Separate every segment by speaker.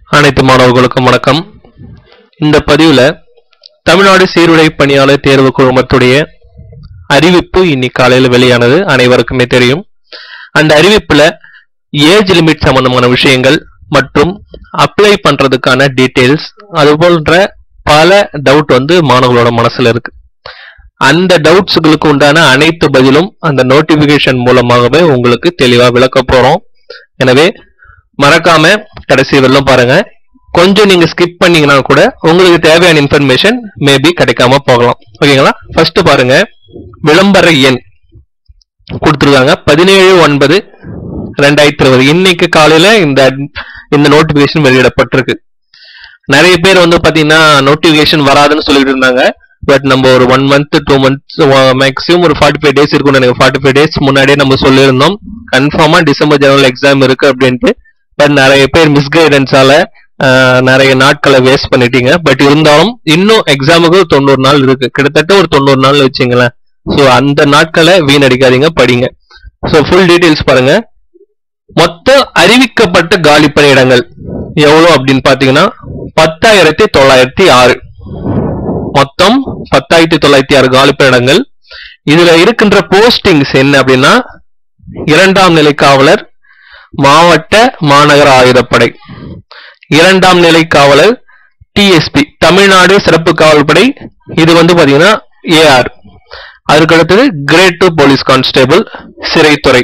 Speaker 1: அனைத்து மாணவர்களுக்கும் வணக்கம் இந்த பதிவுல தமிழ்நாடு சீருடை பணியாளர் தேர்வு குழுமத்துடைய அறிவிப்பு இன்னைக்கு காலையில வெளியானது அனைவருக்குமே தெரியும் அந்த அறிவிப்புல ஏஜ் லிமிட் சம்பந்தமான விஷயங்கள் மற்றும் அப்ளை பண்றதுக்கான டீடைல்ஸ் அது போன்ற பல டவுட் வந்து மாணவர்களோட மனசுல இருக்கு அந்த டவுட்ஸ்களுக்கு உண்டான அனைத்து பதிலும் அந்த நோட்டிபிகேஷன் மூலமாகவே உங்களுக்கு தெளிவா விளக்க போறோம் எனவே மறக்காம கடைசி வரலும் பாருங்க கொஞ்சம் நீங்க ஸ்கிப் பண்ணீங்கன்னா கூட உங்களுக்கு தேவையான இன்ஃபர்மேஷன் மேபி கிடைக்காம போகலாம் ஓகேங்களா ஃபர்ஸ்ட் பாருங்க விளம்பர எண் கொடுத்துருக்காங்க பதினேழு ஒன்பது ரெண்டாயிரத்தி இருபது இன்னைக்கு காலையில இந்த இந்த நோட்டிபிகேஷன் வெளியிடப்பட்டிருக்கு நிறைய பேர் வந்து பாத்தீங்கன்னா நோட்டிபிகேஷன் வராதுன்னு சொல்லிட்டு இருந்தாங்க பட் நம்ம ஒரு one month two months maximum ஒரு ஃபார்ட்டி ஃபைவ் டேஸ் இருக்கும் எனக்கு ஃபார்ட்டி ஃபைவ் டேஸ் முன்னாடியே நம்ம சொல்லியிருந்தோம் கன்ஃபார்மா டிசம்பர் ஜனவரி எக்ஸாம் இருக்கு அப்படின்ட்டு பட் நிறைய பேர் மிஸ்கைடன்ஸால நிறைய நாட்களை வேஸ்ட் பண்ணிட்டீங்க பட் இருந்தாலும் இன்னும் எக்ஸாமுக்கு தொண்ணூறு நாள் இருக்கு கிட்டத்தட்ட ஒரு தொண்ணூறு நாள் வச்சுங்களேன் ஸோ அந்த நாட்களை வீணடிக்காதீங்க படிங்க ஸோ ஃபுல் டீடைல்ஸ் பாருங்க மொத்த அறிவிக்கப்பட்ட காலி பணியிடங்கள் எவ்வளவு அப்படின்னு பாத்தீங்கன்னா பத்தாயிரத்தி தொள்ளாயிரத்தி ஆறு மொத்தம் பத்தாயிரத்தி தொள்ளாயிரத்தி ஆறு காலி பணியிடங்கள் இதுல இருக்கின்ற போஸ்டிங்ஸ் என்ன அப்படின்னா இரண்டாம் நிலை காவலர் மாவட்ட மாநகர ஆயுதப்படை இரண்டாம் நிலை காவலர் டிஎஸ்பி தமிழ்நாடு சிறப்பு காவல்படை இது வந்து பாத்தீங்கன்னா ஏஆர் அதுக்கு அடுத்தது கிரேட் டூ போலீஸ் கான்ஸ்டேபிள் சிறைத்துறை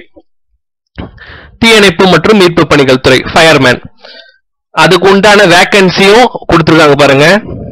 Speaker 1: தீயணைப்பு மற்றும் மீட்பு பணிகள் துறை ஃபயர்மேன் அதுக்கு உண்டான வேக்கன்சியும் கொடுத்துருக்காங்க பாருங்க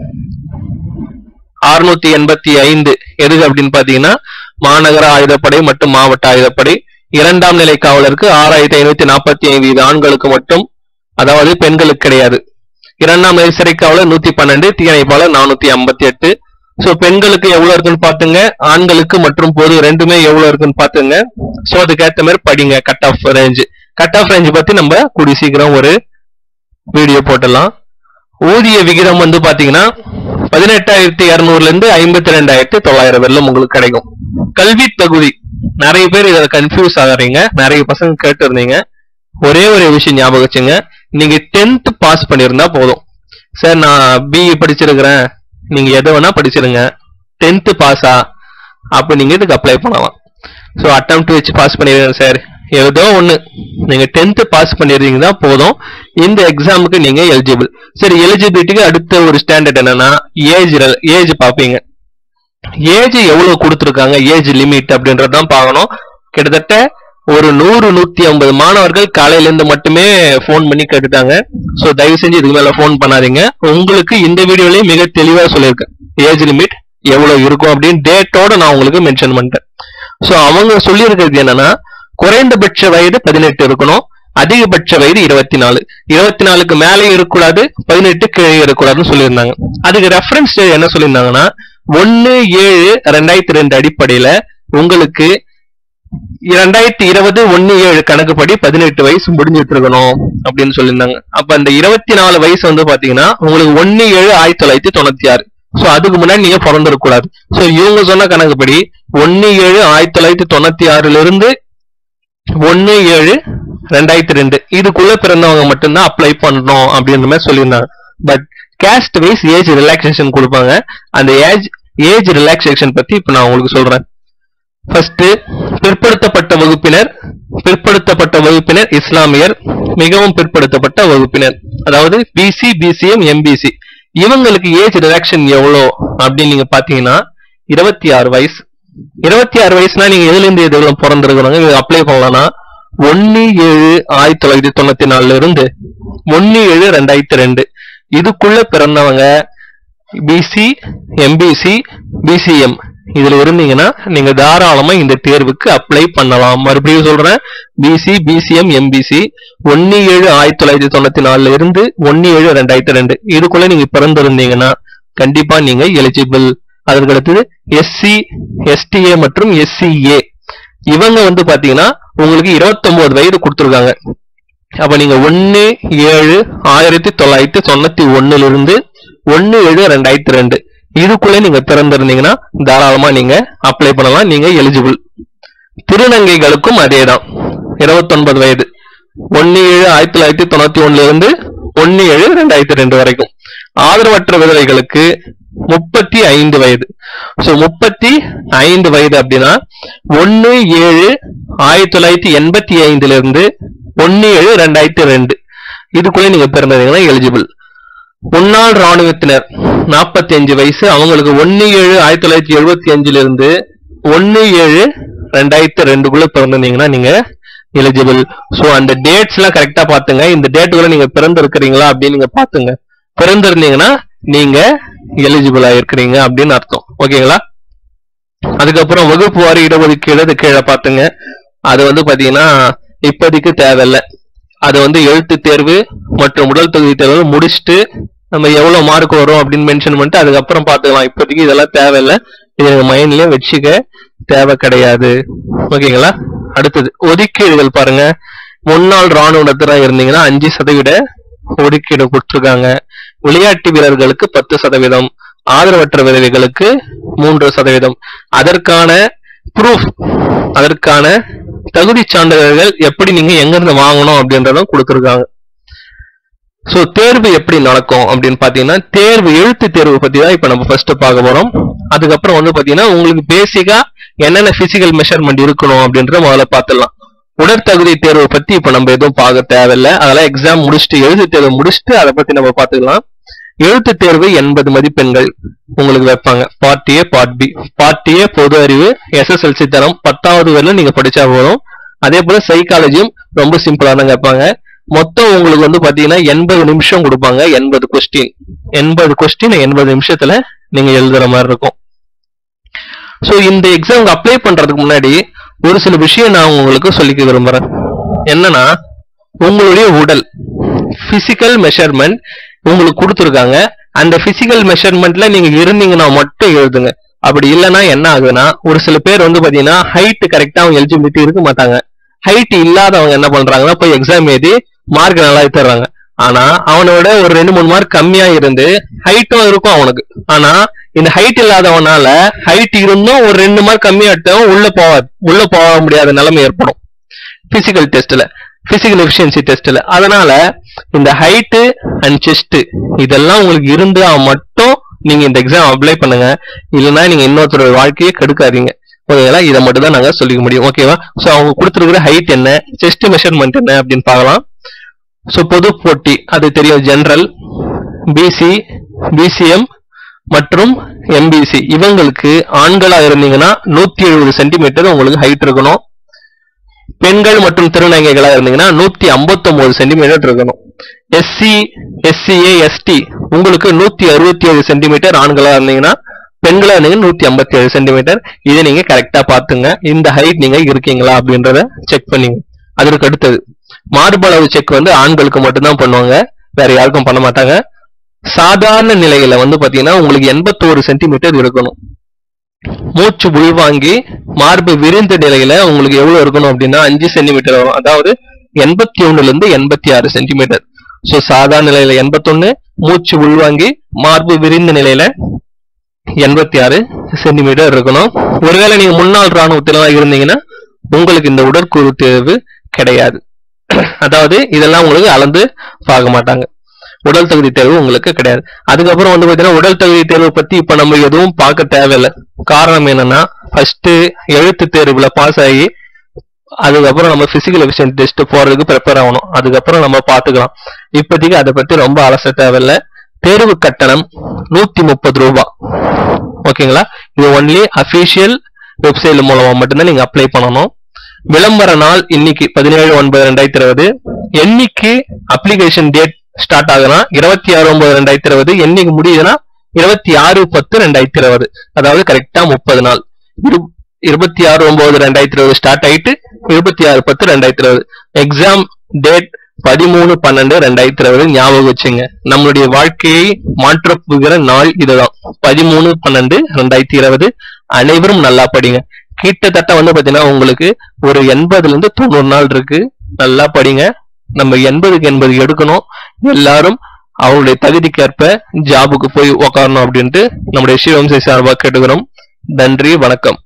Speaker 1: அறுநூத்தி எண்பத்தி ஐந்து எதுக்கு அப்படின்னு பாத்தீங்கன்னா மாநகர ஆயுதப்படை மற்றும் மாவட்ட ஆயுதப்படை இரண்டாம் நிலை காவலருக்கு ஆறாயிரத்தி ஐநூத்தி நாற்பத்தி ஐந்து இது ஆண்களுக்கு மட்டும் அதாவது பெண்களுக்கு கிடையாது இரண்டாம் நிலை சிறை காவலர் நூத்தி பன்னெண்டு தீயணைப்பாளர் நானூத்தி ஐம்பத்தி எட்டு சோ பெண்களுக்கு எவ்வளவு இருக்குன்னு பாத்துங்க ஆண்களுக்கு மற்றும் பொது ரெண்டுமே எவ்வளவு இருக்குன்னு பாத்துங்க சோ அதுக்கேத்த மாதிரி படிங்க cut off range cut off range பத்தி நம்ம கூடி சீக்கிரம் ஒரு வீடியோ போட்டலாம் ஊதிய விகிதம் வந்து பாத்தீங்கன்னா பதினெட்டாயிரத்தி இருநூறுல இருந்து ஐம்பத்தி ரெண்டாயிரத்தி தொள்ளாயிரம் வரலும் உங்களுக்கு கிடைக்கும் கல்வி தகுதி நிறைய பேர் இதில் கன்ஃபியூஸ் ஆகுறீங்க நிறைய பசங்க கேட்டு இருந்தீங்க ஒரே ஒரு விஷயம் ஞாபகம் வச்சுங்க நீங்க டென்த் பாஸ் பண்ணியிருந்தா போதும் சார் நான் பிஇ படிச்சிருக்கிறேன் நீங்க எதை வேணா படிச்சிருங்க டென்த் பாஸா அப்ப நீங்க இதுக்கு அப்ளை பண்ணலாம் ஸோ அட்டம் வச்சு பாஸ் பண்ணிடுங்க சார் ஏதோ ஒண்ணு நீங்க டென்த் பாஸ் பண்ணிருந்தீங்கன்னா போதும் இந்த எக்ஸாமுக்கு நீங்க எலிஜிபிள் சரி எலிஜிபிலிட்டிக்கு அடுத்த ஒரு ஸ்டாண்டர்ட் என்னன்னா ஏஜ் ஏஜ் பாப்பீங்க ஏஜ் எவ்வளவு கொடுத்துருக்காங்க ஏஜ் லிமிட் அப்படின்றதான் பார்க்கணும் கிட்டத்தட்ட ஒரு நூறு நூத்தி ஐம்பது மாணவர்கள் காலையில இருந்து மட்டுமே ஃபோன் பண்ணி கேட்டுட்டாங்க சோ தயவு செஞ்சு இதுக்கு மேல ஃபோன் பண்ணாதீங்க உங்களுக்கு இந்த வீடியோலயே மிக தெளிவா சொல்லியிருக்கேன் ஏஜ் லிமிட் எவ்வளவு இருக்கும் அப்படின்னு டேட்டோட நான் உங்களுக்கு மென்ஷன் பண்ணிட்டேன் சோ அவங்க சொல்லியிருக்கிறது என்னன்னா குறைந்தபட்ச வயது பதினெட்டு இருக்கணும் அதிகபட்ச வயது இருபத்தி நாலு இருபத்தி நாலுக்கு மேலே இருக்கக்கூடாது பதினெட்டு கீழே இருக்கக்கூடாதுன்னு சொல்லியிருந்தாங்க அதுக்கு ரெஃபரன்ஸ் என்ன சொல்லியிருந்தாங்கன்னா ஒன்னு ஏழு ரெண்டாயிரத்தி ரெண்டு அடிப்படையில உங்களுக்கு இரண்டாயிரத்தி இருபது ஒன்னு ஏழு கணக்குப்படி பதினெட்டு வயசு முடிஞ்சிட்டு இருக்கணும் அப்படின்னு சொல்லியிருந்தாங்க அப்ப அந்த இருபத்தி நாலு வயசு வந்து பாத்தீங்கன்னா உங்களுக்கு ஒன்னு ஏழு ஆயிரத்தி தொள்ளாயிரத்தி தொண்ணூத்தி ஆறு சோ அதுக்கு முன்னாடி நீங்க பிறந்திருக்க கூடாது சோ இவங்க சொன்ன கணக்குப்படி ஒன்னு ஏழு ஆயிரத்தி தொள்ளாயிரத்தி தொண்ணூத்தி ஆறுல இருந்து ஒன்னு ஏழு ரெண்டாயிரத்தி ரெண்டு இதுக்குள்ள பிறந்தவங்க மட்டும்தான் அப்ளை பண்ணணும் அப்படின்ற மாதிரி சொல்லியிருந்தாங்க but caste wise age relaxation கொடுப்பாங்க அந்த ஏஜ் ஏஜ் ரிலாக்ஸேஷன் பத்தி இப்ப நான் உங்களுக்கு சொல்றேன் ஃபர்ஸ்ட் பிற்படுத்தப்பட்ட வகுப்பினர் பிற்படுத்தப்பட்ட வகுப்பினர் இஸ்லாமியர் மிகவும் பிற்படுத்தப்பட்ட வகுப்பினர் அதாவது பிசி பிசிஎம் எம்பிசி இவங்களுக்கு ஏஜ் ரிலாக்ஷன் எவ்வளோ அப்படின்னு நீங்க பாத்தீங்கன்னா இருபத்தி ஆறு வயசு இருபத்தி ஆறு வயசுனா நீங்க எதுல இருந்து எதுல பிறந்திருக்கிறோங்க இது அப்ளை பண்ணலாம்னா ஒன்னு ஏழு ஆயிரத்தி தொள்ளாயிரத்தி தொண்ணூத்தி நாலுல இருந்து ஒன்னு ஏழு ரெண்டாயிரத்தி ரெண்டு இதுக்குள்ள பிறந்தவங்க பிசி எம்பிசி பிசிஎம் இதுல இருந்தீங்கன்னா நீங்க தாராளமா இந்த தேர்வுக்கு அப்ளை பண்ணலாம் மறுபடியும் சொல்றேன் பிசி பிசிஎம் எம்பிசி ஒன்னு ஏழு ஆயிரத்தி தொள்ளாயிரத்தி தொண்ணூத்தி நாலுல இருந்து ஒன்னு ஏழு ரெண்டாயிரத்தி ரெண்டு இதுக்குள்ள நீங்க பிறந்திருந்தீங்கன்னா கண்டிப்பா நீங்க எலிஜிபிள் அதற்கு அடுத்தது எஸ்சி எஸ்டிஏ மற்றும் எஸ்சிஏ இவங்க வந்து பாத்தீங்கன்னா உங்களுக்கு இருபத்தொன்பது வயது கொடுத்துருக்காங்க அப்ப நீங்க ஒன்னு ஏழு ஆயிரத்தி தொள்ளாயிரத்தி தொண்ணூத்தி ஒண்ணுல இருந்து ஒன்னு ஏழு ரெண்டாயிரத்தி ரெண்டு இதுக்குள்ள நீங்க பிறந்திருந்தீங்கன்னா தாராளமா நீங்க அப்ளை பண்ணலாம் நீங்க எலிஜிபிள் திருநங்கைகளுக்கும் அதேதான் இருபத்தொன்பது வயது ஒன்னு ஏழு ஆயிரத்தி தொள்ளாயிரத்தி தொண்ணூத்தி ஒண்ணுல இருந்து ஒன்னு ஏழு ரெண்டாயிரத்தி ரெண்டு வரைக்கும் ஆதரவற்ற விதவைகளுக்கு முப்பத்தி ஐந்து வயது சோ முப்பத்தி ஐந்து வயது அப்படின்னா ஒன்னு ஏழு ஆயிரத்தி தொள்ளாயிரத்தி எண்பத்தி ஐந்துல இருந்து ஒன்னு ஏழு ரெண்டாயிரத்தி ரெண்டு இதுக்குள்ள நீங்க பிறந்தீங்கன்னா எலிஜிபிள் முன்னாள் ராணுவத்தினர் 45 அஞ்சு வயசு அவங்களுக்கு ஒன்னு ஏழு ஆயிரத்தி தொள்ளாயிரத்தி எழுபத்தி அஞ்சுல இருந்து ஒன்னு ஏழு ரெண்டாயிரத்தி ரெண்டுக்குள்ள பிறந்திருந்தீங்கன்னா நீங்க எலிஜிபிள் சோ அந்த டேட்ஸ் எல்லாம் கரெக்டா பாத்துங்க இந்த டேட்டுக்குள்ள நீங்க பிறந்து இருக்கிறீங்களா அப்படின்னு நீங்க பாத்துங்க பிறந்திருந்தீங்கன்னா நீங்க எலிஜிபிள் ஆயிருக்கிறீங்க அப்படின்னு அர்த்தம் ஓகேங்களா அதுக்கப்புறம் வகுப்பு வாரி இடஒதுக்கீடு அது கீழே பாத்துங்க அது வந்து பாத்தீங்கன்னா இப்போதைக்கு தேவையில்லை அது வந்து எழுத்து தேர்வு மற்றும் உடல் தகுதி தேர்வு முடிச்சுட்டு நம்ம எவ்வளவு மார்க் வரும் அப்படின்னு மென்ஷன் பண்ணிட்டு அதுக்கப்புறம் பாத்துக்கலாம் இப்போதைக்கு இதெல்லாம் தேவையில்லை இது மைண்ட்லயே வச்சுக்க தேவை கிடையாது ஓகேங்களா அடுத்தது ஒதுக்கீடுகள் பாருங்க முன்னாள் ராணுவத்தினரா இருந்தீங்கன்னா அஞ்சு சதவீத ஒதுக்கீடு கொடுத்துருக்காங்க விளையாட்டு வீரர்களுக்கு பத்து சதவீதம் ஆதரவற்ற விதவைகளுக்கு மூன்று சதவீதம் அதற்கான ப்ரூஃப் அதற்கான தகுதி சான்றிதழ்கள் எப்படி நீங்க எங்க இருந்து வாங்கணும் அப்படின்றதும் கொடுத்துருக்காங்க சோ தேர்வு எப்படி நடக்கும் அப்படின்னு பாத்தீங்கன்னா தேர்வு எழுத்து தேர்வு பத்தி தான் இப்ப நம்ம ஃபர்ஸ்ட் பார்க்க போறோம் அதுக்கப்புறம் வந்து பாத்தீங்கன்னா உங்களுக்கு பேசிக்கா என்னென்ன பிசிக்கல் மெஷர்மெண்ட் இருக்கணும் அப்படின்றத முதல்ல பார்த்துடலாம் உடற்தகுதி தேர்வு பத்தி இப்ப நம்ம எதுவும் பார்க்க தேவையில்லை அதெல்லாம் எக்ஸாம் முடிச்சுட்டு எழுத்து தேர்வு முடிச்சுட்டு அதை பத்தி நம்ம பார்த்துக்கலாம் எழுத்து தேர்வு எண்பது மதிப்பெண்கள் உங்களுக்கு வைப்பாங்க part A part B part A பொது அறிவு எஸ்எஸ்எல்சி தரம் பத்தாவது வரையிலும் நீங்க படிச்சா போதும் அதே போல சைக்காலஜியும் ரொம்ப சிம்பிளா தான் கேட்பாங்க மொத்தம் உங்களுக்கு வந்து பாத்தீங்கன்னா எண்பது நிமிஷம் கொடுப்பாங்க எண்பது கொஸ்டின் எண்பது கொஸ்டின் எண்பது நிமிஷத்துல நீங்க எழுதுற மாதிரி இருக்கும் சோ இந்த எக்ஸாமுக்கு அப்ளை பண்றதுக்கு முன்னாடி ஒரு சில விஷயம் நான் உங்களுக்கு சொல்லிக்க விரும்புறேன் என்னன்னா உங்களுடைய உடல் பிசிக்கல் மெஷர்மெண்ட் உங்களுக்கு கொடுத்துருக்காங்க அந்த பிசிக்கல் மெஷர்மெண்ட்ல நீங்க இருந்தீங்கன்னா மட்டும் எழுதுங்க அப்படி இல்லைன்னா என்ன ஆகுதுன்னா ஒரு சில பேர் வந்து பாத்தீங்கன்னா ஹைட் கரெக்டா அவங்க எலிஜிபிலிட்டி இருக்க மாட்டாங்க ஹைட் இல்லாதவங்க என்ன பண்றாங்கன்னா போய் எக்ஸாம் எழுதி மார்க் நல்லா எடுத்துறாங்க ஆனா அவனோட ஒரு ரெண்டு மூணு மார்க் கம்மியா இருந்து ஹைட்டும் இருக்கும் அவனுக்கு ஆனா இந்த ஹைட் இல்லாதவனால ஹைட் இருந்தும் ஒரு ரெண்டு மார்க் கம்மியா எடுத்தவன் உள்ள போவாது உள்ள போக முடியாத நிலைமை ஏற்படும் பிசிக்கல் டெஸ்ட்ல பிசிக்கல் எஃபிஷியன்சி டெஸ்ட்ல அதனால இந்த ஹைட்டு அண்ட் செஸ்ட் இதெல்லாம் உங்களுக்கு இருந்தா மட்டும் நீங்க இந்த எக்ஸாம் அப்ளை பண்ணுங்க இல்லைன்னா நீங்க இன்னொருத்தரோட வாழ்க்கையை கெடுக்காதீங்க ஓகேங்களா இதை மட்டும் தான் நாங்க சொல்லிக்க முடியும் ஓகேவா சோ அவங்க கொடுத்துருக்கிற ஹைட் என்ன செஸ்ட் மெஷர்மெண்ட் என்ன அப்படின்னு பார்க்கலாம் சோ பொது போட்டி அது தெரியும் ஜெனரல் பிசி பிசிஎம் மற்றும் எம்பிசி இவங்களுக்கு ஆண்களா இருந்தீங்கன்னா நூத்தி எழுபது சென்டிமீட்டர் உங்களுக்கு ஹைட் இருக்கணும் பெண்கள் மற்றும் திருநங்கைகளா இருந்தீங்கன்னா நூத்தி ஐம்பத்தி ஒன்பது சென்டிமீட்டர் இருக்கணும் எஸ்சி எஸ்சிஏ எஸ்டி உங்களுக்கு நூத்தி அறுபத்தி ஏழு சென்டிமீட்டர் ஆண்களா இருந்தீங்கன்னா பெண்களா இருந்தீங்கன்னா நூத்தி ஐம்பத்தி ஏழு சென்டிமீட்டர் இதை நீங்க கரெக்டா பாத்துங்க இந்த ஹைட் நீங்க இருக்கீங்களா அப்படின்றத செக் பண்ணிங்க அதற்கு அடுத்தது மார்பளவு செக் வந்து ஆண்களுக்கு மட்டும்தான் பண்ணுவாங்க வேற யாருக்கும் பண்ண மாட்டாங்க சாதாரண நிலையில வந்து பாத்தீங்கன்னா உங்களுக்கு எண்பத்தோரு சென்டிமீட்டர் இருக்கணும் மூச்சு உள்வாங்கி மார்பு விரிந்த நிலையில உங்களுக்கு எவ்வளவு இருக்கணும் அப்படின்னா அஞ்சு சென்டிமீட்டர் வரும் அதாவது எண்பத்தி ஒண்ணுல இருந்து எண்பத்தி ஆறு சென்டிமீட்டர் சோ சாதாரண நிலையில எண்பத்தொன்னு மூச்சு உள்வாங்கி மார்பு விரிந்த நிலையில எண்பத்தி ஆறு சென்டிமீட்டர் இருக்கணும் ஒருவேளை நீங்க முன்னாள் ராணுவத்தில இருந்தீங்கன்னா உங்களுக்கு இந்த உடற்கூறு தேர்வு கிடையாது அதாவது இதெல்லாம் உங்களுக்கு அளந்து பார்க்க மாட்டாங்க உடல் தகுதி தேர்வு உங்களுக்கு கிடையாது அதுக்கப்புறம் வந்து பாத்தீங்கன்னா உடல் தகுதி தேர்வு பத்தி இப்ப நம்ம எதுவும் பார்க்க தேவையில்லை காரணம் என்னன்னா ஃபர்ஸ்ட் எழுத்து தேர்வுல பாஸ் ஆகி அதுக்கப்புறம் நம்ம பிசிக்கல் எஃபிஷியன்ட் டெஸ்ட் போறதுக்கு ப்ரிப்பேர் ஆகணும் அதுக்கப்புறம் நம்ம பாத்துக்கலாம் இப்போதைக்கு அதை பத்தி ரொம்ப அலச தேவையில்லை தேர்வு கட்டணம் நூத்தி முப்பது ரூபாய் ஓகேங்களா இது ஒன்லி அபிஷியல் வெப்சைட் மூலமா மட்டும்தான் நீங்க அப்ளை பண்ணணும் விளம்பர நாள் இன்னைக்கு பதினேழு ஒன்பது ரெண்டாயிரத்தி இருபது என்னைக்கு அப்ளிகேஷன் டேட் ஸ்டார்ட் ஆகுதுன்னா இருபத்தி ஆறு ஒன்பது ரெண்டாயிரத்தி இருபது என்னைக்கு முடியுதுன்னா இருபத்தி ஆறு பத்து ரெண்டாயிரத்தி இருபது அதாவது கரெக்டா முப்பது நாள் இரு- இருபத்தி ஆறு ஒன்பது ரெண்டாயிரத்தி இருபது ஸ்டார்ட் ஆயிட்டு இருபத்தி ஆறு பத்து ரெண்டாயிரத்தி இருபது எக்ஸாம் டேட் பதிமூணு பன்னெண்டு ரெண்டாயிரத்தி இருபது ஞாபகம் வச்சுங்க நம்மளுடைய வாழ்க்கையை மாற்றப் போகிற நாள் இதுதான் பதிமூணு பன்னெண்டு ரெண்டாயிரத்தி இருபது அனைவரும் நல்லா படிங்க கிட்டத்தட்ட வந்து பாத்தீங்கன்னா உங்களுக்கு ஒரு எண்பதுல இருந்து தொண்ணூறு நாள் இருக்கு நல்லா படிங்க நம்ம எண்பதுக்கு எண்பது எடுக்கணும் எல்லாரும் அவங்களுடைய தகுதிக்கேற்ப ஜாபுக்கு போய் உக்காரணும் அப்படின்ட்டு நம்முடைய சிவம்சை சார்பாக கேட்டுக்கிறோம் நன்றி வணக்கம்